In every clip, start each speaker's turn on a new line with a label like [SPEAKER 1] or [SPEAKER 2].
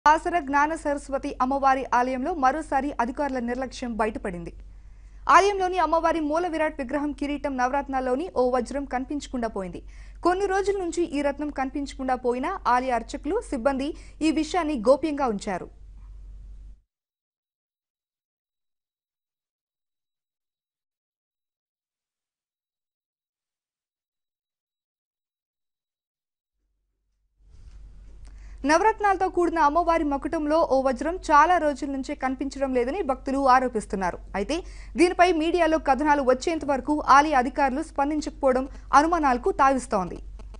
[SPEAKER 1] ఆసర జ్ఞాన సరస్వతి అమ్మవారి ఆలయంలో మరోసారి అధికారుల నిర్లక్ష్యం బయటపడింది ఆలయంలోని అమ్మవారి మూల విరాట్ విగ్రహం కిరీటం నవరత్నాల్లోని ఓ వజ్రం కనిపించకుండా పోయింది కొన్ని రోజుల నుంచి ఈ రత్నం కనిపించకుండా పోయినా ఆలయ అర్చకులు సిబ్బంది ఈ విషయాన్ని గోప్యంగా ఉంచారు నవరత్నాలతో కూడిన అమ్మవారి మకుటంలో ఓ వజ్రం చాలా రోజుల నుంచే కనిపించడం లేదని భక్తులు ఆరోపిస్తున్నారు అయితే దీనిపై మీడియాలో కథనాలు వచ్చేంత వరకు ఆలయ అధికారులు స్పందించకపోవడం అనుమానాలకు తావిస్తోంది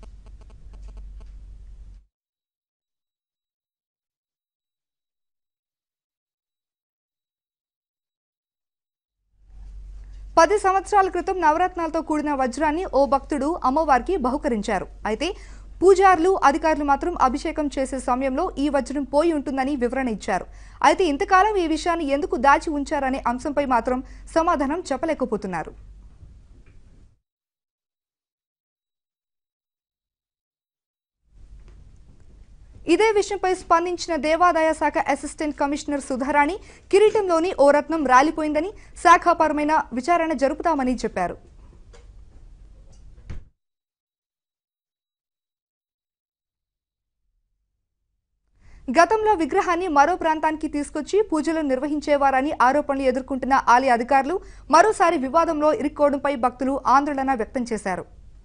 [SPEAKER 1] పది సంవత్సరాల క్రితం నవరత్నాలతో కూడిన వజ్రాన్ని ఓ భక్తుడు అమ్మవారికి బహుకరించారు అయితే పూజారులు అధికారులు మాత్రం అభిషేకం చేసే సమయంలో ఈ వజ్రం పోయి ఉంటుందని వివరణ ఇచ్చారు అయితే ఇంతకాలం ఈ విషయాన్ని ఎందుకు దాచి ఉంచారనే అంశంపై మాత్రం సమాధానం చెప్పలేకపోతున్నారు ఇదే విషయంపై స్పందించిన దేవాదాయ శాఖ అసిస్టెంట్ కమిషనర్ సుధారాణి కిరీటంలోని ఓ రత్నం రాలిపోయిందని శాఖాపరమైన విచారణ జరుపుతామని చెప్పారు గతంలో విగ్రహాన్ని మరో ప్రాంతానికి తీసుకొచ్చి పూజలు నిర్వహించేవారని ఆరోపణలు ఎదుర్కొంటున్న ఆలయ అధికారులు మరోసారి వివాదంలో ఇరుక్కోవడంపై భక్తులు ఆందోళన వ్యక్తం చేశారు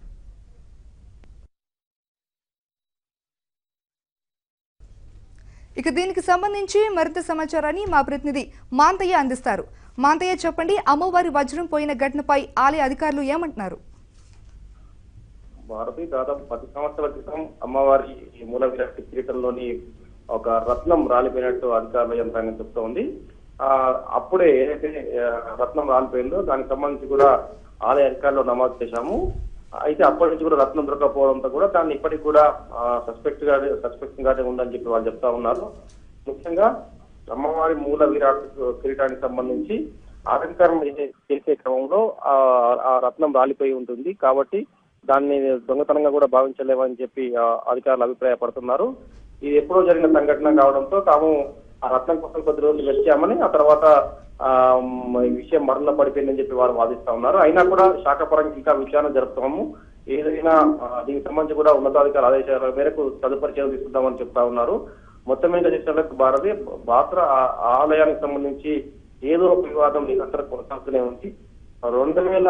[SPEAKER 1] ఇక దీనికి సంబంధించి మరింత సమాచారాన్ని మా ప్రతినిధి మాంతయ్య అందిస్తారు మాంతయ్య చెప్పండి అమ్మవారి వజ్రం పోయిన ఘటనపై ఆలయ అధికారులు ఏమంటున్నారు
[SPEAKER 2] భారతి దాదాపు పది సంవత్సరాల క్రితం అమ్మవారి ఈ మూల విరాట్ కిరీటంలోని ఒక రత్నం రాలిపోయినట్టు అధికారుల యంత్రాంగం చెప్తోంది ఆ అప్పుడే ఏదైతే ఆ, రత్నం రాలిపోయిందో దానికి సంబంధించి కూడా ఆలయ అధికారులు నమోదు చేశాము అయితే అప్పటి నుంచి కూడా రత్నం దొరకకపోవడంతో కూడా దాన్ని ఇప్పటికి కూడా సస్పెక్ట్ గా సస్పెక్ట్ గానే ఉందని చెప్పి వాళ్ళు చెప్తా ఉన్నారు ముఖ్యంగా అమ్మవారి మూల విరాట్ కిరీటానికి సంబంధించి అలంకరణ చేసే- చేసే క్రమంలో ఆ ఆ రత్నం రాలిపోయి ఉంటుంది కాబట్టి దాన్ని దొంగతనంగా కూడా భావించలేమని చెప్పి ఆ, అధికారులు అభిప్రాయపడుతున్నారు ఇది ఎప్పుడో జరిగిన సంఘటన కావడంతో తాము ఆ రత్నం కోసం కొద్ది రోజులు వచ్చామని ఆ తర్వాత ఆ, మ్, ఈ విషయం మరణ పడిపోయిందని చెప్పి వారు వాదిస్తా ఉన్నారు అయినా కూడా శాఖపరంగా ఇంకా విచారణ జరుపుతాము ఏదైనా ఆ, దీనికి సంబంధించి కూడా ఉన్నతాధికారుల ఆదేశాల మేరకు తదుపరి చర్యలు తీసుకుంటామని చెప్తా ఉన్నారు మొత్తం మీద చూసినట్లయితే భారతి బాత్ర ఆ- ఆలయానికి సంబంధించి ఏదో ఒక వివాదం నిరంతరం కొనసాగుతూనే ఉంది రెండు వేల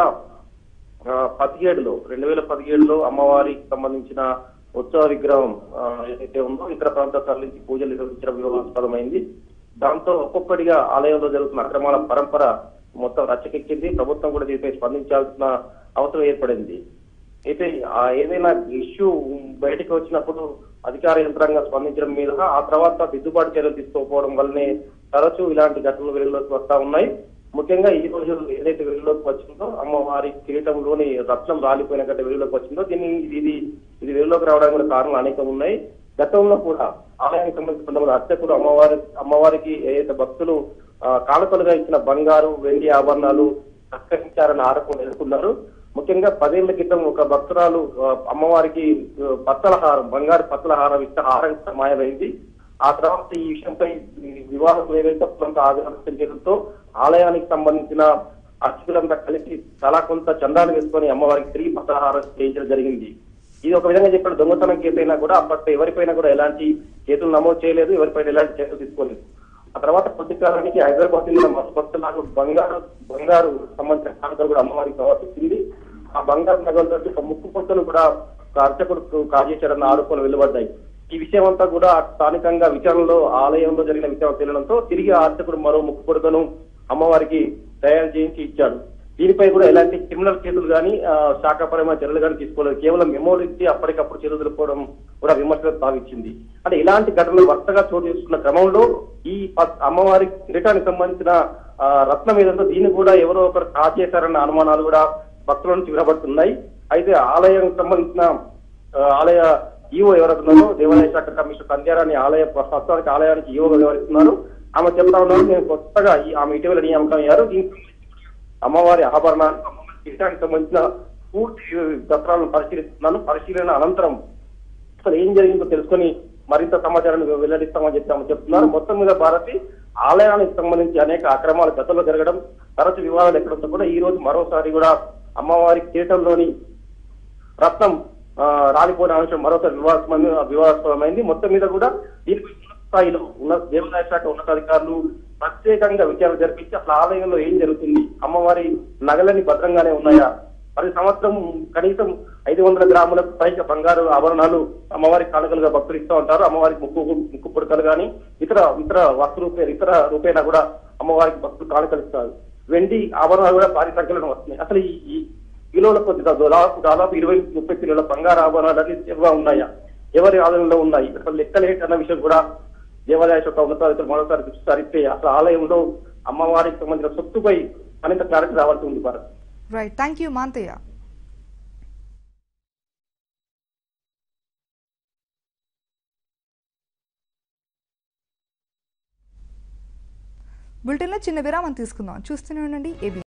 [SPEAKER 2] ఆ, పదిహేడులో రెండు వేల పదిహేడులో అమ్మవారికి సంబంధించిన ఉత్సవ విగ్రహం ఆ, ఏదైతే ఉందో ఇతర ప్రాంతాల తరలించి పూజలు నిర్వహించడం వివాదాస్పదమైంది దాంతో ఒక్కొక్కటిగా ఆలయంలో జరుగుతున్న అక్రమాల పరంపర మొత్తం రచ్చకెక్కింది ప్రభుత్వం కూడా దీనిపై స్పందించాల్సిన అవసరం ఏర్పడింది అయితే ఆ ఏదైనా ఇష్యూ బయటకు వచ్చినప్పుడు అధికార యంత్రాంగం స్పందించడం మీద ఆ తర్వాత దిద్దుబాటు చర్యలు తీసుకోకపోవడం వల్లనే తరచూ ఇలాంటి ఘటనలు వెలుగులోకి వస్తా ఉన్నాయి ముఖ్యంగా ఈ రోజు ఏదైతే వెలుగులోకి వచ్చిందో అమ్మవారి కిరీటంలోని రత్నం రాలిపోయిన గట్ట వెలుగులోకి వచ్చిందో దీన్ని ఇది ఇది వెలుగులోకి రావడానికి కూడా కారణాలు అనేకం ఉన్నాయి గతంలో కూడా ఆలయానికి సంబంధించిన కొంతమంది అర్చకులు అమ్మవారి అమ్మవారికి ఏదైతే భక్తులు ఆ, కానుకలుగా ఇచ్చిన బంగారు వెండి ఆభరణాలు సత్కరించారని ఆరోపణలు ఎదుర్కొన్నారు ముఖ్యంగా పదేళ్ల క్రితం ఒక భక్తురాలు ఆ, అమ్మవారికి ఆ, పత్తల హారం బంగారు పత్తల హారం ఇస్తే హారం మాయమైంది ఆ తర్వాత ఈ విషయంపై ఈ వివాదం ఏదైతే కొంత ఆగ్రహం చేయడంతో ఆలయానికి సంబంధించిన అర్చకులంతా కలిసి చాలా కొంత చందాలు వేసుకొని అమ్మవారికి తిరిగి పత్తల హారం చేయించడం జరిగింది ఇది ఒక విధంగా చెప్పిన దొంగతనం కేసు అయినా కూడా అప్పట్లో ఎవరిపైన కూడా ఎలాంటి కేసులు నమోదు చేయలేదు ఎవరిపైన ఎలాంటి చర్యలు తీసుకోలేదు ఆ తర్వాత కొద్ది కాలానికి హైదరాబాద్ చెందిన మస్తు బంగారు బంగారు సంబంధించిన కానుకలు కూడా అమ్మవారికి సమర్పించింది ఆ బంగారు నగలతో ఒక ముక్కు పొత్తులు కూడా ఒక అర్చకుడు కాజేశారన్న ఆరోపణలు వెలువడ్డాయి ఈ విషయం అంతా కూడా స్థానికంగా విచారణలో ఆలయంలో జరిగిన విషయం తెలియడంతో తిరిగి ఆ అర్చకుడు మరో ముక్కు పొడుకను అమ్మవారికి తయారు చేయించి ఇచ్చాడు దీనిపై కూడా ఎలాంటి క్రిమినల్ కేసులు కానీ శాఖాపరమైన చర్యలు కానీ తీసుకోలేదు కేవలం మెమోరీ ఇచ్చి అప్పటికప్పుడు చర్యలు తెలుపుకోవడం కూడా విమర్శలకు తావిచ్చింది అంటే ఇలాంటి ఘటనలు వరుసగా చోటు చేసుకున్న క్రమంలో ఈ ప- అమ్మవారి కిరీటానికి సంబంధించిన ఆ, రత్నం ఏదంతో దీన్ని కూడా ఎవరో ఒకరు కాచేశారన్న అనుమానాలు కూడా భక్తుల నుంచి వినబడుతున్నాయి అయితే ఆలయం సంబంధించిన ఆ, ఆలయ ఈవో ఎవరున్నారో దేవాలయ శాఖ కమిషనర్ సంధ్యారాణి ఆలయ ప్రస్తుతానికి ఆలయానికి ఈవోగా వ్యవహరిస్తున్నారు ఆమె చెప్తా ఉన్నారు నేను కొత్తగా ఈ- ఆమె ఇటీవల నియామకం అయ్యారు దీనికి అమ్మవారి ఆభరణాలు అమ్మవారి కిరీటానికి సంబంధించిన పూర్తి దసరాలను పరిశీలిస్తున్నాను పరిశీలన అనంతరం అసలు ఏం జరిగిందో తెలుసుకొని మరింత సమాచారాన్ని వెల్లడిస్తామని చెప్పి చెప్తున్నారు మొత్తం మీద భారతి ఆలయానికి సంబంధించి అనేక అక్రమాలు గతంలో జరగడం తరచు వివాదాలు ఎక్కడంతో కూడా ఈ రోజు మరోసారి కూడా అమ్మవారి కిరీటంలోని రత్నం ఆ, రాలిపోయిన అంశం మరోసారి వివాదాస్పద వివాదాస్పదమైంది మొత్తం మీద కూడా దీనికి ఉన్నత స్థాయిలో ఉన్న దేవాదాయ శాఖ ఉన్నతాధికారులు ప్రత్యేకంగా విచారణ జరిపించి అసలు ఆలయంలో ఏం జరుగుతుంది అమ్మవారి నగలని భద్రంగానే ఉన్నాయా ప్రతి సంవత్సరం కనీసం ఐదు వందల గ్రాములకు పైగా బంగారు ఆభరణాలు అమ్మవారి కానుకలుగా భక్తులు ఇస్తూ ఉంటారు అమ్మవారికి ముక్కు ముక్కు పుడకలు కానీ ఇతర ఇతర వస్తు రూపే ఇతర రూపేణా కూడా అమ్మవారికి భక్తులు కానుకలు ఇస్తారు వెండి ఆభరణాలు కూడా భారీ సంఖ్యలో వస్తున్నాయి అసలు ఈ ఈ కిలోల కొద్ది దాదాపు దాదాపు ఇరవై ముప్పై కిలోల బంగారు ఆభరణాలు అన్ని నిల్వ ఉన్నాయా ఎవరి ఆలయంలో ఉన్నాయి అసలు లెక్కలేట్ అన్న విషయం కూడా దేవాలయ శాఖ ఉన్నతాధికారులు మరోసారి దృష్టి సారిస్తే అసలు ఆలయంలో అమ్మవారికి సంబంధించిన సొత్తుపై అనేక క్లారిటీ రావాల్సి ఉంది భారత్
[SPEAKER 1] రైట్ థ్యాంక్ యూ మాంతయ్య బులెటిన్లో చిన్న విరామం తీసుకుందాం చూస్తూనే ఉండండి ఏబీ